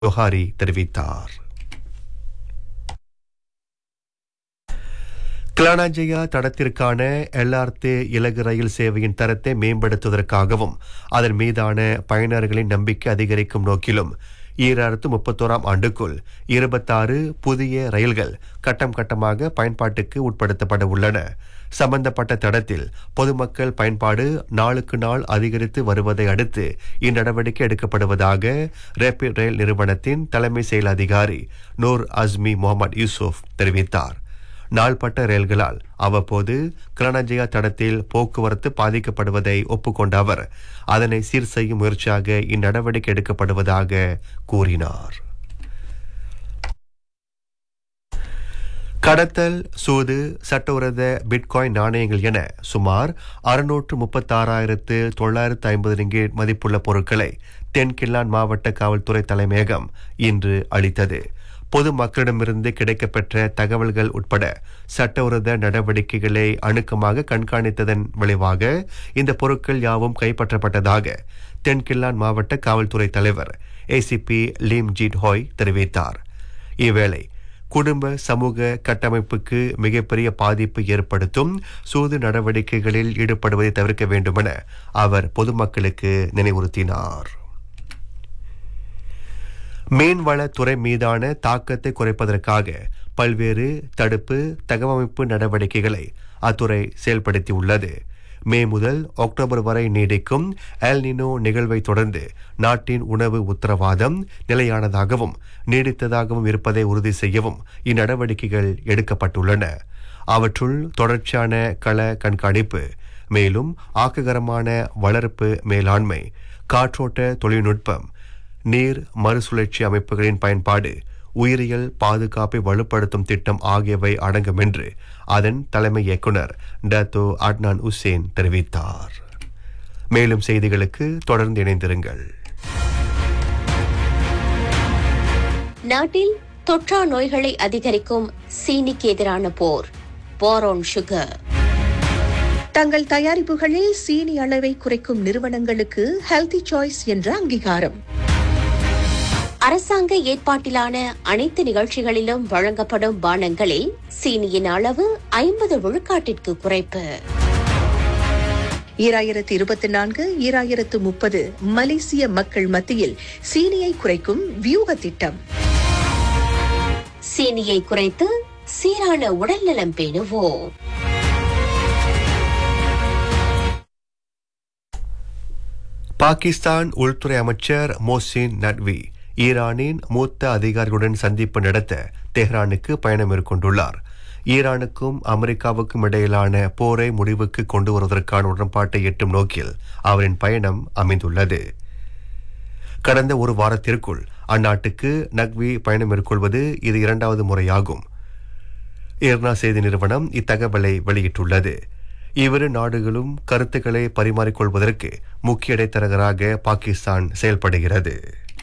யோஹாரி தெரிவித்தார் கிளானாஜயா தடத்திற்கான எல்ஆர்டி இலகு ரயில் சேவையின் தரத்தை மேம்படுத்துவதற்காகவும் அதன் மீதான பயனர்களின் நம்பிக்கை அதிகரிக்கும் நோக்கிலும் ஈராயிரத்து முப்பத்தோராம் ஆண்டுக்குள் இருபத்தாறு புதிய ரயில்கள் கட்டம் கட்டமாக பயன்பாட்டுக்கு உட்படுத்தப்பட உள்ளன சம்பந்தப்பட்ட தடத்தில் பொதுமக்கள் பயன்பாடு நாளுக்கு நாள் அதிகரித்து வருவதை அடுத்து இந்நடவடிக்கை எடுக்கப்படுவதாக ரேபிட் ரயில் நிறுவனத்தின் தலைமை செயல் அதிகாரி நூர் அஸ்மி முகமது யூசுப் தெரிவித்தார் நாள்பட்ட ரயில்களால் அவ்வப்போது கிரணஜயா தடத்தில் போக்குவரத்து பாதிக்கப்படுவதை ஒப்புக்கொண்ட அவர் அதனை சீர் செய்யும் முயற்சியாக இந்நடவடிக்கை எடுக்கப்படுவதாக கூறினார் கடத்தல் சூது சட்டவிரோத பிட்காயின் நாணயங்கள் என சுமார் அறுநூற்று முப்பத்தாறாயிரத்து தொள்ளாயிரத்து ஐம்பது ரிங்கேட் மதிப்புள்ள பொருட்களை தென்கில்லான் மாவட்ட காவல்துறை தலைமையகம் இன்று அளித்தது பொதுமக்களிடமிருந்து கிடைக்கப்பெற்ற தகவல்கள் உட்பட சட்டவிரோத நடவடிக்கைகளை அணுக்கமாக கண்காணித்ததன் விளைவாக இந்த பொருட்கள் யாவும் கைப்பற்றப்பட்டதாக தென்கில்லான் மாவட்ட காவல்துறை தலைவர் ஏசிபி லீம் ஜீட் ஹோய் தெரிவித்தார் இவ்வேளை குடும்ப சமூக கட்டமைப்புக்கு மிகப்பெரிய பாதிப்பு ஏற்படுத்தும் சூது நடவடிக்கைகளில் ஈடுபடுவதை தவிர்க்க வேண்டுமென அவர் பொதுமக்களுக்கு நினைவுறுத்தினார் மீன்வளத்துறை மீதான தாக்கத்தை குறைப்பதற்காக பல்வேறு தடுப்பு தகவமைப்பு நடவடிக்கைகளை அத்துறை செயல்படுத்தியுள்ளது மே முதல் அக்டோபர் வரை நீடிக்கும் எல்னினோ நிகழ்வை தொடர்ந்து நாட்டின் உணவு உத்தரவாதம் நிலையானதாகவும் நீடித்ததாகவும் இருப்பதை உறுதி செய்யவும் இந்நடவடிக்கைகள் எடுக்கப்பட்டுள்ளன அவற்றுள் தொடர்ச்சியான கள கண்காணிப்பு மேலும் ஆக்ககரமான வளர்ப்பு மேலாண்மை காற்றோட்ட தொழில்நுட்பம் நீர் மறுசுழற்சி அமைப்புகளின் பயன்பாடு உயிரியல் பாதுகாப்பை வலுப்படுத்தும் திட்டம் ஆகியவை அடங்கும் என்று அதன் தலைமை இயக்குனர் டத்தோ அட்னான் உசேன் தெரிவித்தார் மேலும் செய்திகளுக்கு தொடர்ந்து இணைந்திருங்கள் நாட்டில் தொற்றா நோய்களை அதிகரிக்கும் சீனிக்கு எதிரான போர் போரோன் சுகர் தங்கள் தயாரிப்புகளில் சீனி அளவை குறைக்கும் நிறுவனங்களுக்கு ஹெல்தி சாய்ஸ் என்ற அங்கீகாரம் அரசாங்க ஏற்பாட்டிலான அனைத்து நிகழ்ச்சிகளிலும் வழங்கப்படும் பானங்களில் சீனியின் அளவு ஐம்பது விழுக்காட்டிற்கு குறைப்பு ஈராயிரத்து இருபத்தி நான்கு ஈராயிரத்து முப்பது மலேசிய மக்கள் மத்தியில் சீனியை குறைக்கும் வியூக திட்டம் சீனியை குறைத்து சீரான உடல்நலம் பேணுவோம் பாகிஸ்தான் உள்துறை அமைச்சர் மோசின் நட்வி ஈரானின் மூத்த அதிகாரிகளுடன் சந்திப்பு நடத்த தெஹ்ரானுக்கு பயணம் மேற்கொண்டுள்ளார் ஈரானுக்கும் அமெரிக்காவுக்கும் இடையிலான போரை முடிவுக்கு கொண்டு வருவதற்கான உடன்பாட்டை எட்டும் நோக்கில் அவரின் பயணம் அமைந்துள்ளது கடந்த ஒரு வாரத்திற்குள் அந்நாட்டுக்கு நக்வி பயணம் மேற்கொள்வது இது இரண்டாவது முறையாகும் இர்னா செய்தி நிறுவனம் இத்தகவலை வெளியிட்டுள்ளது இவ்விரு நாடுகளும் கருத்துக்களை பரிமாறிக்கொள்வதற்கு முக்கிய இடைத்தரகராக பாகிஸ்தான் செயல்படுகிறது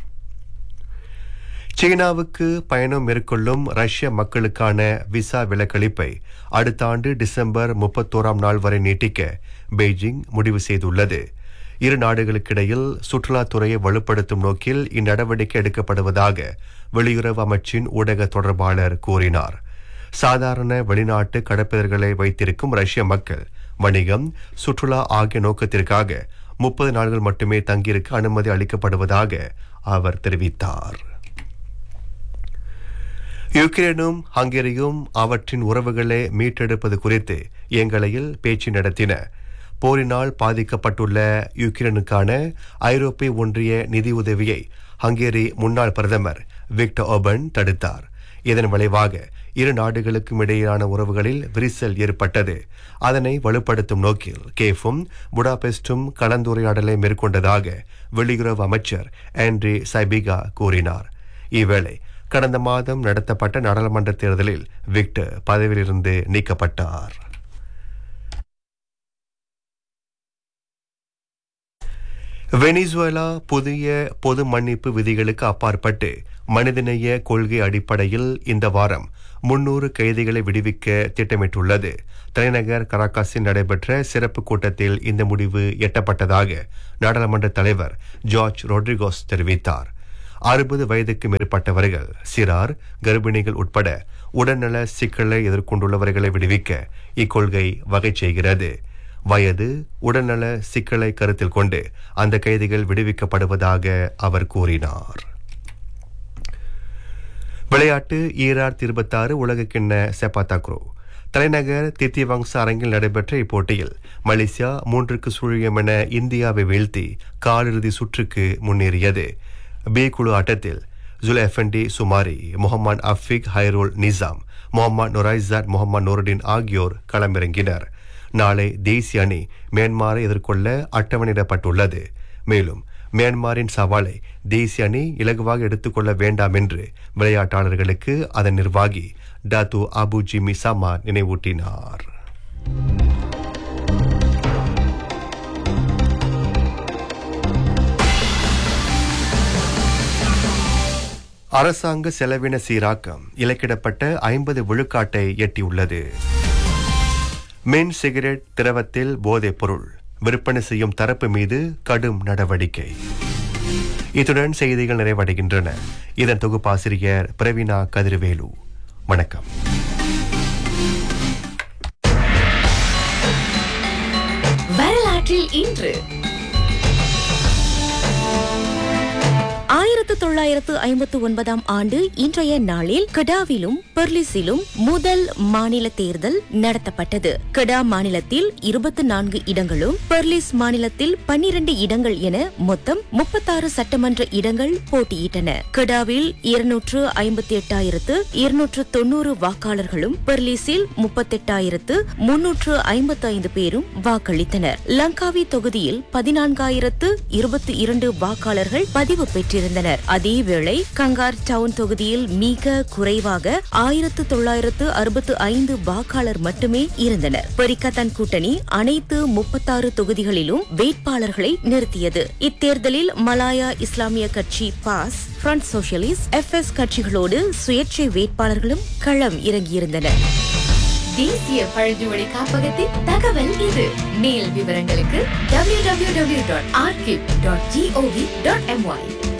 சீனாவுக்கு பயணம் மேற்கொள்ளும் ரஷ்ய மக்களுக்கான விசா விலக்களிப்பை அடுத்த ஆண்டு டிசம்பர் முப்பத்தோராம் நாள் வரை நீட்டிக்க பெய்ஜிங் முடிவு செய்துள்ளது இரு நாடுகளுக்கிடையில் சுற்றுலாத்துறையை வலுப்படுத்தும் நோக்கில் இந்நடவடிக்கை எடுக்கப்படுவதாக வெளியுறவு அமைச்சின் ஊடக தொடர்பாளர் கூறினார் சாதாரண வெளிநாட்டு கடற்பதர்களை வைத்திருக்கும் ரஷ்ய மக்கள் வணிகம் சுற்றுலா ஆகிய நோக்கத்திற்காக முப்பது நாட்கள் மட்டுமே தங்கியிருக்க அனுமதி அளிக்கப்படுவதாக அவர் தெரிவித்தார் யுக்ரைனும் ஹங்கேரியும் அவற்றின் உறவுகளை மீட்டெடுப்பது குறித்து எங்களையில் பேச்சு நடத்தின போரினால் பாதிக்கப்பட்டுள்ள யுக்ரைனுக்கான ஐரோப்பிய ஒன்றிய நிதியுதவியை ஹங்கேரி முன்னாள் பிரதமர் விக்டர் ஓபன் தடுத்தார் இதன் விளைவாக இரு நாடுகளுக்கும் இடையிலான உறவுகளில் விரிசல் ஏற்பட்டது அதனை வலுப்படுத்தும் நோக்கில் கேஃபும் புடாபெஸ்டும் கலந்துரையாடலை மேற்கொண்டதாக வெளியுறவு அமைச்சர் ஆண்ட்ரி சைபிகா கூறினார் இவ்வேளை கடந்த மாதம் நடத்தப்பட்ட நாடாளுமன்ற தேர்தலில் விக்டர் பதவியிலிருந்து நீக்கப்பட்டார் வெனிசுவேலா புதிய பொது மன்னிப்பு விதிகளுக்கு அப்பாற்பட்டு மனிதநேய கொள்கை அடிப்படையில் இந்த வாரம் முன்னூறு கைதிகளை விடுவிக்க திட்டமிட்டுள்ளது தலைநகர் கராகாஸில் நடைபெற்ற சிறப்பு கூட்டத்தில் இந்த முடிவு எட்டப்பட்டதாக நாடாளுமன்ற தலைவர் ஜார்ஜ் ரொட்ரிகோஸ் தெரிவித்தார் அறுபது வயதுக்கு மேற்பட்டவர்கள் சிறார் கர்ப்பிணிகள் உட்பட உடல்நல சிக்கலை எதிர்கொண்டுள்ளவர்களை விடுவிக்க இக்கொள்கை வகை செய்கிறது வயது உடல்நல சிக்கலை கருத்தில் கொண்டு அந்த கைதிகள் விடுவிக்கப்படுவதாக அவர் கூறினார் விளையாட்டு ஈரார் இருபத்தாறு உலகக்கிண்ண செப்பாத்தாக்ரோ தலைநகர் தித்திவங்ச அரங்கில் நடைபெற்ற இப்போட்டியில் மலேசியா மூன்றுக்கு சுழியம் என இந்தியாவை வீழ்த்தி காலிறுதி சுற்றுக்கு முன்னேறியது பி குழு ஆட்டத்தில் ஜுல் எஃபண்டி சுமாரி முகமது அஃபிக் ஹைரோல் நிசாம் முகமது நொரைசாட் முகமது நூருடின் ஆகியோர் களமிறங்கினர் நாளை தேசிய அணி மியான்மரை எதிர்கொள்ள அட்டவணையிடப்பட்டுள்ளது மேலும் மியான்மரின் சவாலை தேசிய அணி இலகுவாக எடுத்துக்கொள்ள வேண்டாம் என்று விளையாட்டாளர்களுக்கு அதன் நிர்வாகி டாத்து அபு ஜிமி சமா நினைவூட்டினார் அரசாங்க செலவின சீராக்கம் இலக்கிடப்பட்ட ஐம்பது விழுக்காட்டை எட்டியுள்ளது மின் சிகரெட் திரவத்தில் போதைப் பொருள் விற்பனை செய்யும் தரப்பு மீது கடும் நடவடிக்கை இத்துடன் செய்திகள் நிறைவடைகின்றன இதன் தொகுப்பாசிரியர் பிரவீனா கதிர்வேலு வணக்கம் வரலாற்றில் இன்று ஆயிரத்து தொள்ளாயிரத்து ஐம்பத்து ஒன்பதாம் ஆண்டு இன்றைய நாளில் கெடாவிலும் பெர்லிஸிலும் முதல் மாநில தேர்தல் நடத்தப்பட்டது கெடா மாநிலத்தில் இருபத்தி நான்கு இடங்களும் பெர்லிஸ் மாநிலத்தில் பன்னிரண்டு இடங்கள் என மொத்தம் முப்பத்தாறு சட்டமன்ற இடங்கள் போட்டியிட்டன கெடாவில் இருநூற்று ஐம்பத்தி எட்டாயிரத்து இருநூற்று தொன்னூறு வாக்காளர்களும் பெர்லிஸில் முப்பத்தெட்டாயிரத்து முன்னூற்று ஐம்பத்தி ஐந்து பேரும் வாக்களித்தனர் லங்காவி தொகுதியில் பதினான்காயிரத்து இருபத்தி இரண்டு வாக்காளர்கள் பதிவு பெற்றிருந்தனர் அதேவேளை கங்கார் டவுன் தொகுதியில் மிக குறைவாக ஆயிரத்து தொள்ளாயிரத்து அறுபத்து ஐந்து வாக்காளர் மட்டுமே இருந்தனர் பெரிக்கத்தன் கூட்டணி அனைத்து முப்பத்தாறு தொகுதிகளிலும் வேட்பாளர்களை நிறுத்தியது இத்தேர்தலில் மலாயா இஸ்லாமிய கட்சி PAS front socialist F S கட்சிகளோடு சுயேட்சை வேட்பாளர்களும் களம் இறங்கியிருந்தனர் தேசிய பழங்குடி காப்பகத்தின் தகவல் இது மேல் விவரங்களுக்கு www.archive.gov.my